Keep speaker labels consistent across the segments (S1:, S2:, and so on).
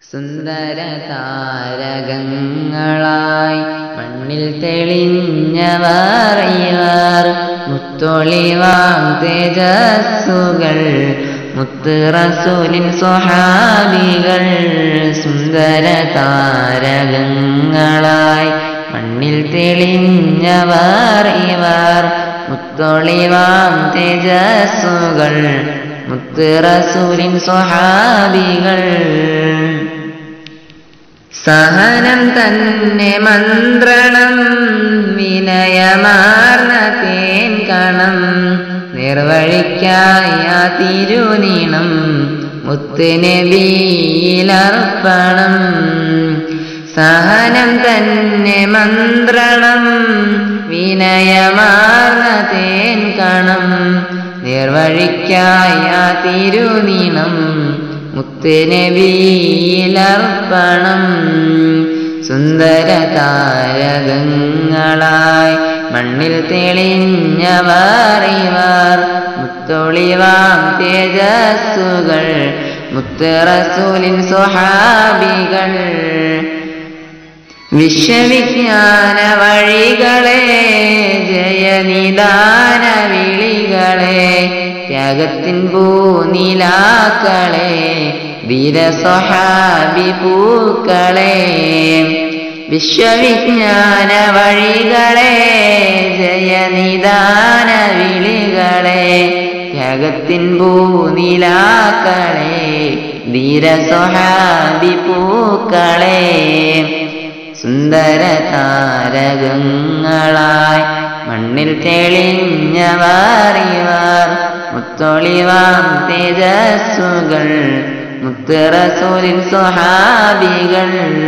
S1: സുന്ദര താരകങ്ങളായി മണ്ണിൽ തെളിഞ്ഞവർ ഇവർ മുത്തൊളിവാം തേജസ്സുകൾ മുത്ത് റസൂലിൻ സ്വഹാബികൾ സുന്ദര താരകങ്ങളായി മണ്ണിൽ തെളിഞ്ഞവർ ഇവർ മുത്തൊളിവാം തേജസ്സുകൾ മുത്ത് റസൂലിൻ സ്വഹാബികൾ സഹനം തന്നെ മന്ത്രണം വിനയമാർന്ന തേൻ കണം നിർവഴിക്കായ തിരുനീണം മുത്തുനബിയിലർപ്പണം സഹനം തന്നെ മന്ത്രണം വിനയമാർന്ന തേൻ കണം നിർവഴിക്കായ തിരുനീണം മുത്തുനബിയിലർപ്പണം സുന്ദര താരകങ്ങളായി മണ്ണിൽ തെളിഞ്ഞവർ ഇവർ മുത്തൊളിവാം തേജസ്സുകൾ മുത്ത് റസൂലിൻ സ്വഹാബികൾ വിശ്വവിജ്ഞാന വഴികളെ ജയനിദാന വിളികളെ ത്യാഗത്തിൻ പൂനിലാക്കളെ വീരസ്വഹാബി പൂക്കളെ വിശ്വവിജ്ഞാന വഴികളെ ജയനിദാന വിളികളെ ത്യാഗത്തിൻ പൂനിലാക്കളെ ധീരസ്വഹാബി പൂക്കളെ സുന്ദര താരകങ്ങളായി മണ്ണിൽ തെളിഞ്ഞവർ ഇവർ മുത്തൊളിവാം തേജസ്സുകൾ മുത്ത് റസൂലിൻ സ്വഹാബികൾ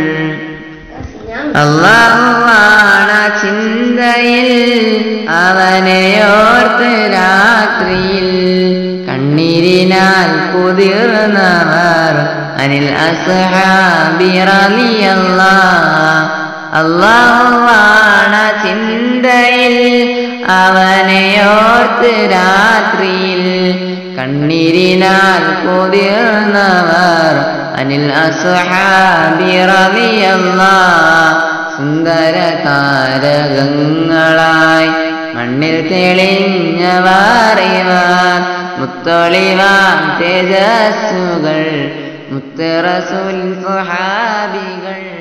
S1: അള്ളാഹുവാണ ചിന്തയിൽ അവനെയോർത്ത് രാത്രിയിൽ കണ്ണീരിനാൽ കുതിർന്നവർ അനിൽ അസ്ഹാബി റളിയല്ലാ അള്ളാഹുവാണ ചിന്തയിൽ അവനെയോർത്ത് രാത്രിയിൽ കണ്ണീരിനാൽ കുതിർന്നവർ അനിൽ അസ്ഹാബി റളിയല്ലാ സുന്ദര താരകങ്ങളായി മണ്ണിൽ തെളിഞ്ഞവർ ഇവർ മുത്തൊളിവാം തേജസ്സുകൾ മുത്ത് റസൂൽ സ്വഹാബികൾ